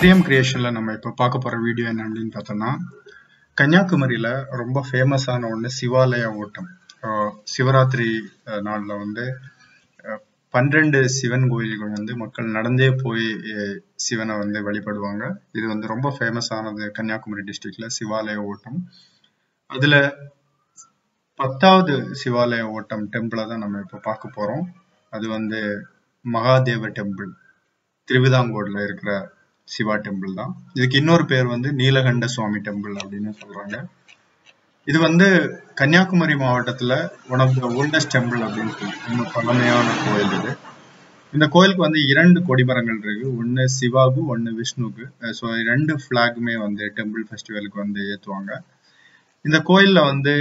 பிரியம் கிரியேஷன்ல நம்ம இப்போ பார்க்க போற வீடியோ என்ன அப்படின்னு பார்த்தோம்னா கன்னியாகுமரியில ரொம்ப ஃபேமஸான ஒன்று சிவாலய ஓட்டம் ஆஹ் சிவராத்திரி அஹ், நாள்ல வந்து அஹ், பன்னிரண்டு சிவன் கோயில்கள் வந்து மக்கள் நடந்தே போய் அஹ், சிவனை வந்து வழிபடுவாங்க இது வந்து ரொம்ப ஃபேமஸானது கன்னியாகுமரி டிஸ்ட்ரிக்ட்ல சிவாலய ஓட்டம் அதுல பத்தாவது சிவாலய ஓட்டம் டெம்பிளை தான் நம்ம இப்போ பார்க்க போறோம் அது வந்து மகாதேவ டெம்பிள் திருவிதாங்கோடுல இருக்கிற சிவா டெம்பிள் தான் இதுக்கு இன்னொரு பேர் வந்து நீலகண்ட சுவாமி டெம்பிள் அப்படின்னு சொல்றாங்க இது வந்து கன்னியாகுமரி மாவட்டத்துல one of the oldest temple அப்படின்னு சொல்லி ரொம்ப பழமையான கோயில் இது இந்த கோயிலுக்கு வந்து இரண்டு கொடிமரங்கள் இருக்கு ஒன்னு சிவாகு ஒன்னு விஷ்ணுக்கு ஸோ ரெண்டு ஃபிளாகுமே வந்து டெம்பிள் ஃபெஸ்டிவலுக்கு வந்து ஏத்துவாங்க இந்த கோயில்ல வந்து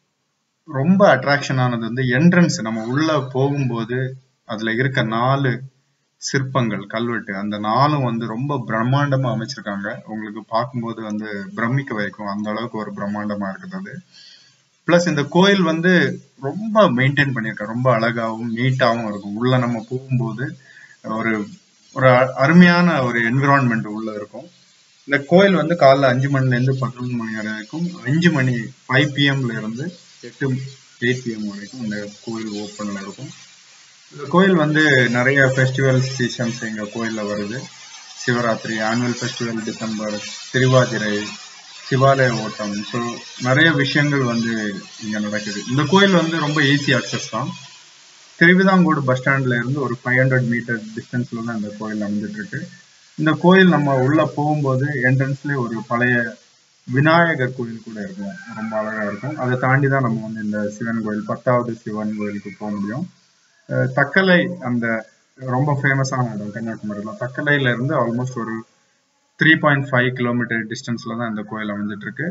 ரொம்ப அட்ராக்ஷன் ஆனது வந்து என்ட்ரன்ஸ் நம்ம உள்ள போகும்போது அதுல இருக்க நாலு சிற்பங்கள் கல்வெட்டு அந்த நாலும் வந்து ரொம்ப பிரம்மாண்டமா அமைச்சிருக்காங்க உங்களுக்கு பார்க்கும்போது வந்து பிரமிக்க வைக்கும் அந்த அளவுக்கு ஒரு பிரம்மாண்டமா இருக்குது அது பிளஸ் இந்த கோயில் வந்து ரொம்ப மெயின்டைன் பண்ணியிருக்காங்க ரொம்ப அழகாவும் நீட்டாவும் இருக்கும் உள்ள நம்ம போகும்போது ஒரு ஒரு அ- அருமையான ஒரு என்விரான்மெண்ட் உள்ள இருக்கும் இந்த கோயில் வந்து காலைல அஞ்சு மணில இருந்து பதினொன்று மணி வரைக்கும் அஞ்சு மணி ஃபைவ் பிஎம்ல இருந்து எட்டு எயிட் பிஎம் வரைக்கும் இந்த கோயில் ஓப்பன்ல இருக்கும் இந்த கோயில் வந்து நிறைய ஃபெஸ்டிவல் சீசன்ஸ் எங்க கோயில்ல வருது Shivaratri annual festival December Thiruvathirai Sivalaya Ottam so நிறைய விஷயங்கள் வந்து இங்க நடக்குது இந்த கோயில் வந்து ரொம்ப ஈஸி அக்சஸ் தான் திருவிதாங்கோடு பஸ் ஸ்டாண்ட்ல இருந்து ஒரு ஃபைவ் ஹண்ட்ரட் மீட்டர் டிஸ்டன்ஸ்ல தான் இந்த கோயில் அமைஞ்சிட்டு இருக்கு இந்த கோயில் நம்ம உள்ள போகும்போது என்ட்ரன்ஸ்ல ஒரு பழைய விநாயகர் கோயில் கூட இருக்கும் ரொம்ப அழகா இருக்கும் அதை தாண்டி தான் நம்ம வந்து இந்த சிவன் கோயில் பத்தாவது சிவன் கோயிலுக்கு போக முடியும் அஹ் தக்கலை அந்த ரொம்ப ஃபேமஸான இடம் கன்னியாகுமரியில தக்கலையில இருந்து ஆல்மோஸ்ட் ஒரு த்ரீ பாயிண்ட் ஃபைவ் கிலோமீட்டர் டிஸ்டன்ஸ்ல தான் இந்த கோயில் அமைஞ்சிட்டு இருக்கு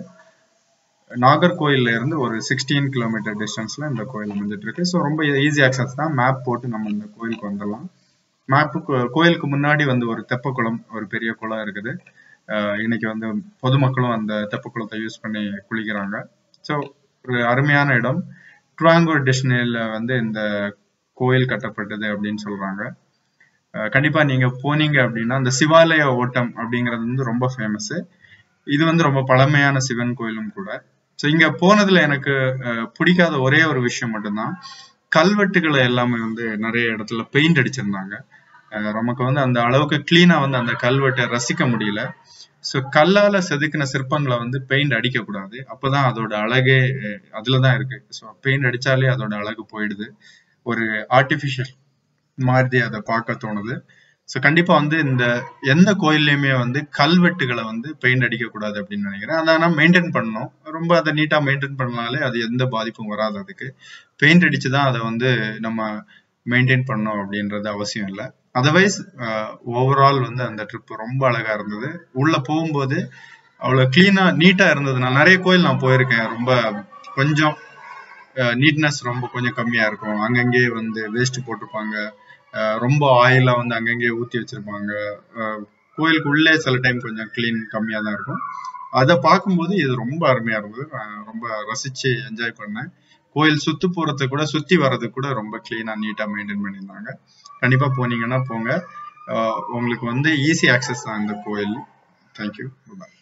நாகர்கோயில்ல இருந்து ஒரு சிக்ஸ்டீன் கிலோமீட்டர் டிஸ்டன்ஸ்ல இந்த கோயில் அமைஞ்சிட்டு இருக்கு ஸோ ரொம்ப ஈஸி ஆக்சஸ் தான் மேப் போட்டு நம்ம இந்த கோயிலுக்கு வந்துடலாம் மேப்புக்கு கோயிலுக்கு முன்னாடி வந்து ஒரு தெப்பக்குளம் ஒரு பெரிய குளம் இருக்குது அஹ் இன்னைக்கு வந்து பொதுமக்களும் அந்த தெப்பக்குளத்தை யூஸ் பண்ணி குளிக்கிறாங்க ஸோ ஒரு அருமையான இடம் ட்ராங்கூர் டிஸ்னில வந்து இந்த கோயில் கட்டப்பட்டது அப்படின்னு சொல்றாங்க அஹ் கண்டிப்பா நீங்க போனீங்க அப்படின்னா அந்த சிவாலய ஓட்டம் அப்படிங்கிறது வந்து ரொம்ப ஃபேமஸ் இது வந்து ரொம்ப பழமையான சிவன் கோயிலும் கூட ஸோ இங்க போனதுல எனக்கு அஹ், பிடிக்காத ஒரே ஒரு விஷயம் மட்டும்தான் கல்வெட்டுகளை எல்லாமே வந்து நிறைய இடத்துல பெயிண்ட் அடிச்சிருந்தாங்க அஹ், நமக்கு வந்து அந்த அளவுக்கு கிளீனா வந்து அந்த கல்வெட்டை ரசிக்க முடியல ஸோ கல்லால செதுக்கின சிற்பங்களை வந்து பெயிண்ட் அடிக்க கூடாது அப்பதான் அதோட அழகே அஹ், அதுலதான் இருக்கு ஸோ பெயிண்ட் அடிச்சாலே அதோட அழகு போயிடுது ஒரு ஆர்டிஃபிஷியல் மாதிரி அதை பார்க்க தோணுது ஸோ கண்டிப்பா வந்து இந்த எந்த கோயில்லையுமே வந்து கல்வெட்டுகளை வந்து பெயிண்ட் அடிக்க கூடாது அப்படின்னு நினைக்கிறேன் அதை ஆனால் மெயின்டைன் பண்ணணும் ரொம்ப அதை நீட்டா மெயின்டைன் பண்ணாலே அது எந்த பாதிப்பும் வராது அதுக்கு பெயிண்ட் அடிச்சு தான் அதை வந்து நம்ம மெயின்டைன் பண்ணணும் அப்படின்றது அவசியம் இல்லை அதர்வைஸ் ஓவரால் வந்து அந்த ட்ரிப் ரொம்ப அழகா இருந்தது உள்ள போகும்போது அவ்வளவு கிளீனா நீட்டா இருந்ததுனால நிறைய கோயில் நான் போயிருக்கேன் ரொம்ப கொஞ்சம் நீட்னஸ் ரொம்ப கொஞ்சம் கம்மியா இருக்கும் அங்கங்கே வந்து வேஸ்ட் போட்டிருப்பாங்க அஹ் ரொம்ப ஆயிலா வந்து அங்கங்கே ஊத்தி வச்சிருப்பாங்க அஹ் கோயிலுக்கு உள்ளே சில டைம் கொஞ்சம் க்ளீன் கம்மியா தான் இருக்கும் அதை பார்க்கும்போது இது ரொம்ப அருமையா இருந்தது நான் ரொம்ப ரசிச்சு என்ஜாய் பண்ணேன் கோயில் சுத்து போறது கூட சுத்தி வர்றது கூட ரொம்ப கிளீனா நீட்டா மெயின்டைன் பண்ணியிருந்தாங்க கண்டிப்பா போனீங்கன்னா போங்க அஹ் உங்களுக்கு வந்து ஈஸி ஆக்சஸ் தான் இந்த கோயில் தேங்க்யூ பாய்